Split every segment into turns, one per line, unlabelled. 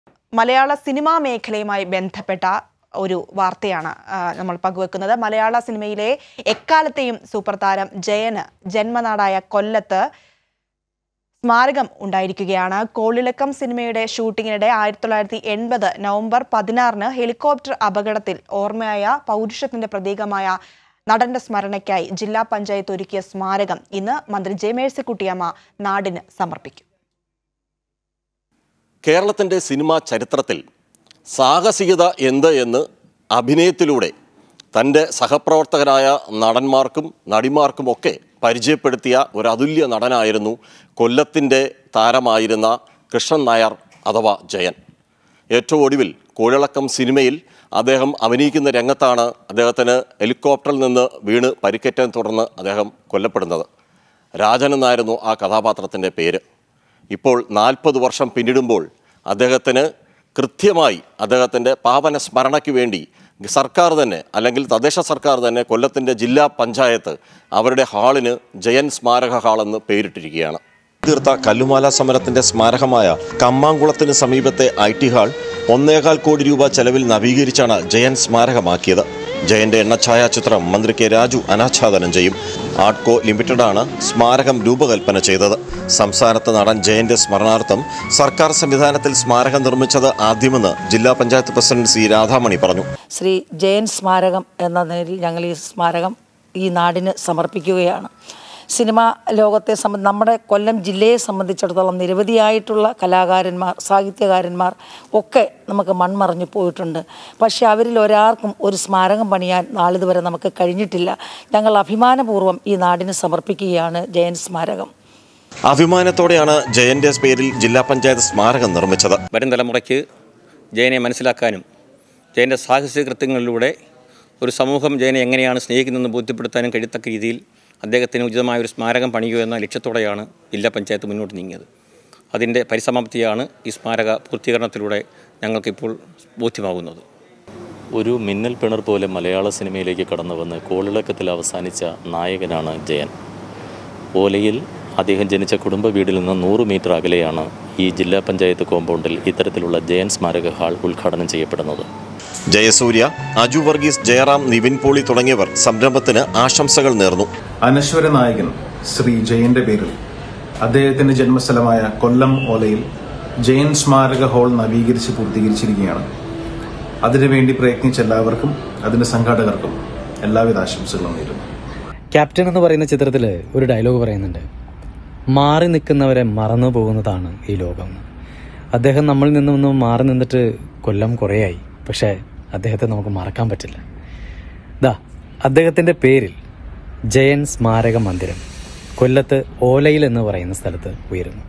മലയാള സിനിമാ മേഖലയുമായി ബന്ധപ്പെട്ട ഒരു വാർത്തയാണ് ആ, നമ്മൾ പങ്കുവെക്കുന്നത് മലയാള സിനിമയിലെ എക്കാലത്തെയും സൂപ്പർ താരം ജയന് ജന്മനാടായ കൊല്ലത്ത് സ്മാരകം ഉണ്ടായിരിക്കുകയാണ് കോളിളക്കം സിനിമയുടെ ഷൂട്ടിങ്ങിനിടെ ആയിരത്തി തൊള്ളായിരത്തി എൺപത് നവംബർ പതിനാറിന് ഹെലികോപ്റ്റർ അപകടത്തിൽ ഓർമ്മയായ പൗരുഷത്തിന്റെ പ്രതീകമായ നടന്റെ സ്മരണയ്ക്കായി ജില്ലാ പഞ്ചായത്ത് ഒരുക്കിയ സ്മാരകം ഇന്ന് മന്ത്രി ജെ മേഴ്സിക്കുട്ടിയമ്മ നാടിന് സമർപ്പിക്കും
കേരളത്തിൻ്റെ സിനിമാ ചരിത്രത്തിൽ സാഹസികത എന്ത് എന്ന് അഭിനയത്തിലൂടെ തൻ്റെ സഹപ്രവർത്തകരായ നടന്മാർക്കും നടിമാർക്കുമൊക്കെ പരിചയപ്പെടുത്തിയ ഒരു അതുല്യ നടനായിരുന്നു കൊല്ലത്തിൻ്റെ താരമായിരുന്ന കൃഷ്ണൻ നായർ അഥവാ ജയൻ ഏറ്റവും ഒടുവിൽ കോഴിളക്കം സിനിമയിൽ അദ്ദേഹം അഭിനയിക്കുന്ന രംഗത്താണ് അദ്ദേഹത്തിന് ഹെലികോപ്റ്ററിൽ നിന്ന് വീണ് പരിക്കേറ്റതിനെ തുടർന്ന് അദ്ദേഹം കൊല്ലപ്പെടുന്നത് രാജൻ എന്നായിരുന്നു ആ കഥാപാത്രത്തിൻ്റെ പേര് ഇപ്പോൾ നാൽപ്പത് വർഷം പിന്നിടുമ്പോൾ അദ്ദേഹത്തിന് കൃത്യമായി അദ്ദേഹത്തിൻ്റെ പാവന സ്മരണയ്ക്ക് വേണ്ടി സർക്കാർ തന്നെ അല്ലെങ്കിൽ തദ്ദേശ സർക്കാർ തന്നെ കൊല്ലത്തിൻ്റെ ജില്ലാ പഞ്ചായത്ത് അവരുടെ ഹാളിന് ജയൻ സ്മാരക ഹാളെന്ന് പേരിട്ടിരിക്കുകയാണ് തീർത്ത കല്ലുമാല സമരത്തിന്റെ സ്മാരകമായ കമ്മാങ്കുളത്തിന് സമീപത്തെ ഐ ടി ഹാൾ ഒന്നേകാൽ കോടി രൂപ ചെലവിൽ നവീകരിച്ചാണ് ജയൻ സ്മാരകമാക്കിയത് ജയന്റെ എണ്ണഛായാചിത്രം മന്ത്രി കെ രാജു അനാച്ഛാദനം ചെയ്യും ആർട്കോ ലിമിറ്റഡാണ് സ്മാരകം രൂപകൽപ്പന ചെയ്തത് സംസ്ഥാനത്ത് നടൻ ജയന്റെ സ്മരണാർത്ഥം സർക്കാർ സംവിധാനത്തിൽ സ്മാരകം നിർമ്മിച്ചത് ആദ്യമെന്ന് ജില്ലാ പഞ്ചായത്ത് പ്രസിഡന്റ് സി രാധാമണി പറഞ്ഞു
ശ്രീ ജയൻ സ്മാരകം എന്ന നിലയിൽ ഞങ്ങൾ ഈ സ്മാരകം ഈ നാടിന് സമർപ്പിക്കുകയാണ് സിനിമാ ലോകത്തെ സംബന്ധ നമ്മുടെ കൊല്ലം ജില്ലയെ സംബന്ധിച്ചിടത്തോളം നിരവധിയായിട്ടുള്ള കലാകാരന്മാർ സാഹിത്യകാരന്മാർ ഒക്കെ നമുക്ക് മൺമറഞ്ഞു പോയിട്ടുണ്ട് പക്ഷേ അവരിൽ ഒരാൾക്കും ഒരു സ്മാരകം പണിയാൻ നാളിതുവരെ നമുക്ക് കഴിഞ്ഞിട്ടില്ല ഞങ്ങൾ അഭിമാനപൂർവ്വം ഈ നാടിന് സമർപ്പിക്കുകയാണ് ജയൻ സ്മാരകം
അഭിമാനത്തോടെയാണ് ജയന്റെ പേരിൽ ജില്ലാ പഞ്ചായത്ത് സ്മാരകം നിർമ്മിച്ചത്
വരും തലമുറയ്ക്ക് ജയനെ മനസ്സിലാക്കാനും ജയൻ്റെ സാഹസിക കൃത്യങ്ങളിലൂടെ ഒരു സമൂഹം ജയനെ എങ്ങനെയാണ് സ്നേഹിക്കുന്നതെന്ന് ബോധ്യപ്പെടുത്താനും കഴിയത്തക്ക രീതിയിൽ അദ്ദേഹത്തിന് ഉചിതമായ ഒരു സ്മാരകം പണിയുക എന്ന ലക്ഷ്യത്തോടെയാണ് ജില്ലാ പഞ്ചായത്ത് മുന്നോട്ട് നീങ്ങിയത് അതിൻ്റെ പരിസമാപ്തിയാണ് ഈ സ്മാരക പൂർത്തീകരണത്തിലൂടെ ഞങ്ങൾക്കിപ്പോൾ ബോധ്യമാകുന്നത്
ഒരു മിന്നൽ പിണർ പോലെ മലയാള സിനിമയിലേക്ക് കടന്നു വന്ന് കോളിളക്കത്തിൽ അവസാനിച്ച നായകനാണ് ജയൻ ഓലയിൽ അദ്ദേഹം ജനിച്ച കുടുംബ വീടിൽ നിന്ന് നൂറ് മീറ്റർ അകലെയാണ് ഈ ജില്ലാ പഞ്ചായത്ത് കോമ്പൗണ്ടിൽ ഇത്തരത്തിലുള്ള ജയൻ സ്മാരക ഹാൾ ഉദ്ഘാടനം ചെയ്യപ്പെടുന്നത്
ജയസൂര്യ അജു വർഗീസ് ജയറാം നിവിൻ പോളി തുടങ്ങിയവർ സംരംഭത്തിന് ആശംസകൾ നേർന്നു
അനശ്വര നായകൻ ശ്രീ ജയന്റെ പേരിൽ അദ്ദേഹത്തിന്റെ ജന്മസ്ഥലമായ കൊല്ലം ഓലയിൽ ജയൻ സ്മാരക ഹാൾ നവീകരിച്ച് പൂർത്തീകരിച്ചിരിക്കുകയാണ് അതിനുവേണ്ടി പ്രയത്നിച്ച എല്ലാവർക്കും അതിന്റെ സംഘാടകർക്കും എല്ലാവിധ ആശംസകളും നേരുന്നു
ക്യാപ്റ്റൻ എന്ന് പറയുന്ന ചിത്രത്തിൽ ഒരു ഡയലോഗ് പറയുന്നുണ്ട് മാറി നിൽക്കുന്നവരെ മറന്നു പോകുന്നതാണ് ഈ ലോകം എന്ന്. അദ്ദേഹം നമ്മളിൽ നിന്നൊന്നും മാറി നിന്നിട്ട് കൊല്ലം കുറേയായി പക്ഷേ അദ്ദേഹത്തെ നമുക്ക് മറക്കാൻ പറ്റില്ല ദാ അദ്ദേഹത്തിൻ്റെ പേരിൽ ജയൻ സ്മാരക മന്ദിരം കൊല്ലത്ത് ഓലയിൽ എന്ന് പറയുന്ന സ്ഥലത്ത് ഉയരുന്നു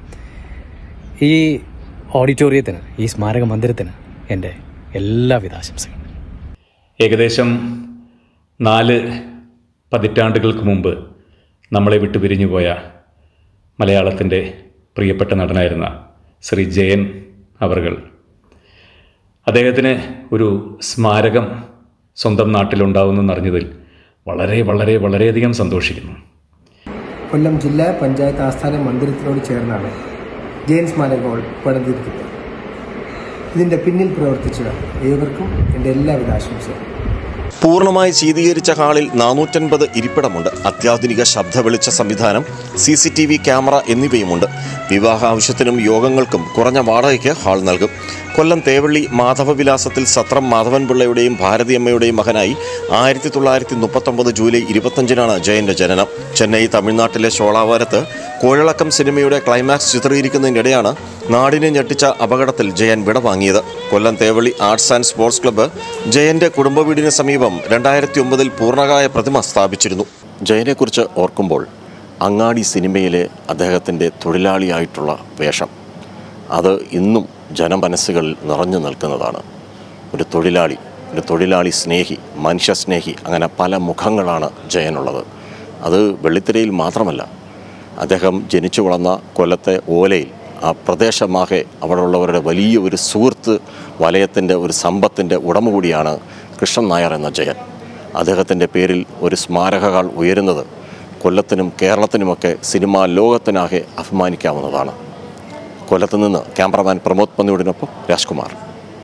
ഈ ഓഡിറ്റോറിയത്തിന് ഈ സ്മാരക മന്ദിരത്തിന് എൻ്റെ എല്ലാവിധ ആശംസകളും
ഏകദേശം നാല് പതിറ്റാണ്ടുകൾക്ക് മുമ്പ് നമ്മളെ വിട്ടുപിരിഞ്ഞു പോയ മലയാളത്തിൻ്റെ പ്രിയപ്പെട്ട നടനായിരുന്ന ശ്രീ ജയൻ അവർകൾ അദ്ദേഹത്തിന് ഒരു സ്മാരകം സ്വന്തം നാട്ടിലുണ്ടാവുന്നെന്നറിഞ്ഞതിൽ വളരെ വളരെ വളരെയധികം സന്തോഷിക്കുന്നു
കൊല്ലം ജില്ലാ പഞ്ചായത്ത് ആസ്ഥാന മന്ദിരത്തിനോട് ചേർന്നാണ് ജെയിൻ സ്മാരക ഹാൾ പണിതിരിക്കുന്നത് ഇതിൻ്റെ പിന്നിൽ പ്രവർത്തിച്ച ഏവർക്കും എൻ്റെ എല്ലാവിധ ആശംസകളും
പൂർണ്ണമായി ശീതീകരിച്ച ഹാളിൽ നാനൂറ്റൻപത് ഇരിപ്പിടമുണ്ട് അത്യാധുനിക ശബ്ദ വെളിച്ച സംവിധാനം C C T V camera എന്നിവയുമുണ്ട് വിവാഹ ആവശ്യത്തിനും യോഗങ്ങൾക്കും കുറഞ്ഞ വാടകയ്ക്ക് ഹാൾ നൽകും കൊല്ലം തേവള്ളി മാധവവിലാസത്തിൽ സത്രം മാധവൻപിള്ളയുടെയും ഭാരതിയമ്മയുടെയും മകനായി ആയിരത്തി തൊള്ളായിരത്തി മുപ്പത്തൊമ്പത് ജൂലൈ ഇരുപത്തഞ്ചിനാണ് ജയന്റെ ജനനം ചെന്നൈ തമിഴ്നാട്ടിലെ ഷോളാവാരത്ത് കോഴളക്കം സിനിമയുടെ ക്ലൈമാക്സ് ചിത്രീകരിക്കുന്നതിനിടെയാണ് നാടിനെ ഞെട്ടിച്ച അപകടത്തിൽ ജയൻ വിടവാങ്ങിയത് Kollam Thevally arts and sports club ജയന്റെ കുടുംബ വീടിന് സമീപം രണ്ടായിരത്തി ഒമ്പതിൽ പൂർണ്ണകായ പ്രതിമ സ്ഥാപിച്ചിരുന്നു ജയനെക്കുറിച്ച് ഓർക്കുമ്പോൾ അങ്ങാടി സിനിമയിലെ അദ്ദേഹത്തിൻ്റെ തൊഴിലാളിയായിട്ടുള്ള വേഷം അത് ഇന്നും ജനമനസ്സുകളിൽ നിറഞ്ഞു നിൽക്കുന്നതാണ് ഒരു തൊഴിലാളി ഒരു തൊഴിലാളി സ്നേഹി മനുഷ്യസ്നേഹി അങ്ങനെ പല മുഖങ്ങളാണ് ജയനുള്ളത് അത് വെള്ളിത്തിരയിൽ മാത്രമല്ല അദ്ദേഹം ജനിച്ചു വളർന്ന കൊല്ലത്തെ ഓലയിൽ ആ പ്രദേശമാകെ അവിടെയുള്ളവരുടെ വലിയ ഒരു സുഹൃത്ത് വലയത്തിൻ്റെ ഒരു സമ്പത്തിൻ്റെ ഉടമ കൂടിയാണ് കൃഷ്ണൻ നായർ എന്ന ജയൻ അദ്ദേഹത്തിൻ്റെ പേരിൽ ഒരു സ്മാരകകൾ ഉയരുന്നത് കൊല്ലത്തിനും കേരളത്തിനുമൊക്കെ സിനിമാ ലോകത്തിനാകെ അഭിമാനിക്കാവുന്നതാണ് കൊല്ലത്ത് നിന്ന് ക്യാമറമാൻ പ്രമോദ് പന്നിയോടിനൊപ്പം രാജ്കുമാർ